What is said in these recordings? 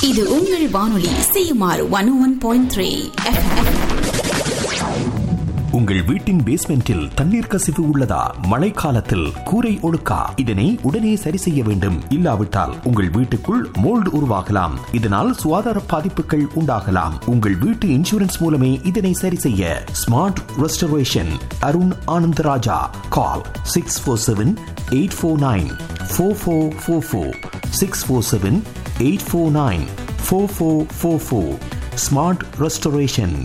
இது உங்கள் வானொலி CMR one one point three உங்கள் வீட்டின் பேஸ்மெண்டில் தண்ணீர் கசிவு உள்ளதா மழைக்காலத்தில் கூரை ஒழுக்கா இதனை உடனே சரி செய்ய வேண்டும் இல்லாவிட்டால் உங்கள் வீட்டுக்குள் மோல்டு உருவாகலாம் இதனால் சுகாதார பாதிப்புகள் உண்டாகலாம் உங்கள் வீட்டு இன்சூரன்ஸ் மூலமே இதனை சரி செய்ய smart restoration Arun Anandaraja call six four seven eight four nine four four four four six four seven eight four nine four four four four smart restoration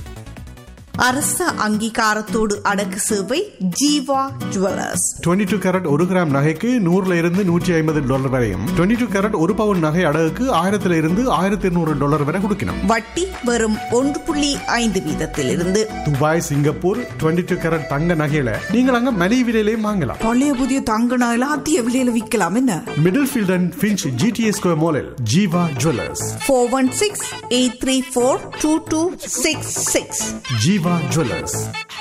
அரச அங்கீகாரத்தோடு அடக்கு சேவை ஜீவா ஜுவல்லர்ஸ் 22 டூ கேரட் ஒரு கிராம் நகைக்கு நூறுல இருந்து நூற்றி ஐம்பது டாலர் வரையும் 22 டூ கேரட் ஒரு பவுன் நகை அடகுக்கு ஆயிரத்துல இருந்து ஆயிரத்தி இருநூறு டாலர் வரை கொடுக்கணும் வட்டி வெறும் ஒன்று புள்ளி ஐந்து வீதத்திலிருந்து துபாய் சிங்கப்பூர் 22 டூ கேரட் தங்க நகையில நீங்கள் அங்க மலிவு விலையிலையும் வாங்கலாம் பழைய புதிய தங்க நகையில அதிக விலையில விற்கலாம் என்ன Middlefield and Finch GTA square மாலில் Jeeva jewellers four one six eight three four two two six six Jeeva jewellers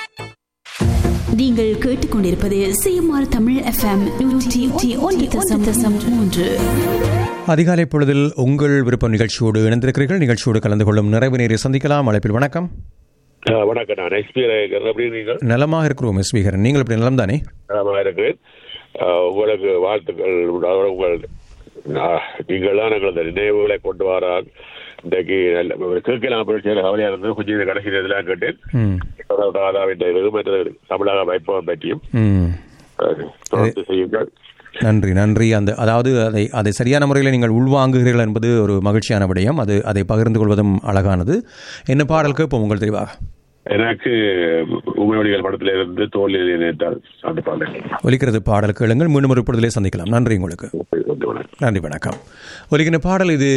நீங்கள் கேட்டுக்கொண்டிருப்பது சிஎம்ஆர் தமிழ் எஃப்எம் நூற்றி ஒன்று தசம் தசம் மூன்று அதிகாலை பொழுதில் உங்கள் விருப்பம் நிகழ்ச்சியோடு இணைந்திருக்கிறீர்கள் நிகழ்ச்சியோடு கலந்து கொள்ளும் நிறைவு நேரை சந்திக்கலாம் அழைப்பில் வணக்கம் ஆ, வணக்கம் நான் எஸ்பி ரேகர் எப்படி நீங்கள் நலமாக இருக்கிறோம் எஸ் வீகரன் நீங்கள் எப்படி நலம் தானே நலமாக இருக்கிறேன் ஆ, உங்களுக்கு வாழ்த்துக்கள் உண்டாக உங்கள் ஆ, நீங்கள் தான் எங்களது நினைவுகளை கொண்டு வரால் இன்றைக்கு நல்ல கேட்கலாம் அப்படின்னு சொல்லி கவலையாக இருந்தது கொஞ்சம் கடைசி இதெல்லாம் கேட்டேன் ம் ராதாவின் இது மற்ற தமிழக வைப்பவம் பற்றியும் ம் ஆ, தொடர்ந்து செய்யுங்கள் நன்றி நன்றி அந்த அதாவது அதை அதை சரியான முறையில் நீங்கள் உள்வாங்குகிறீர்கள் என்பது ஒரு மகிழ்ச்சியான விடயம் அது அதை பகிர்ந்து கொள்வதும் அழகானது என்ன பாடல் கேட்போம் உங்கள் தெளிவாக எனக்கு உமையொலிகள் படத்தில் இருந்து தோல்வியில் நினைத்தால் அந்த பாடல் ஒலிக்கிறது பாடல் கேளுங்கள் மீண்டும் ஒரு பொழுதிலே சந்திக்கலாம் நன்றி உங்களுக்கு வணக்கம் நன்றி வணக்கம் ஒலிக்கின்ற பாடல் இது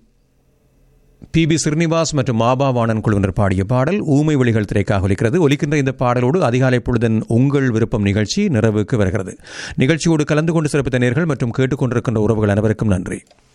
பிபி ஸ்ரீனிவாஸ் மற்றும் மாபா வாணன் குழுவினர் பாடிய பாடல் ஊமை ஒலிகள் திரைக்காக ஒலிக்கிறது ஒலிக்கின்ற இந்த பாடலோடு அதிகாலை பொழுதன் உங்கள் விருப்பம் நிகழ்ச்சி நிறைவுக்கு வருகிறது நிகழ்ச்சியோடு கலந்து கொண்டு சிறப்பித்த நேர்கள் மற்றும் கேட்டுக்கொண்டிருக்கின்ற உறவுகள் அனைவருக்கும் நன்றி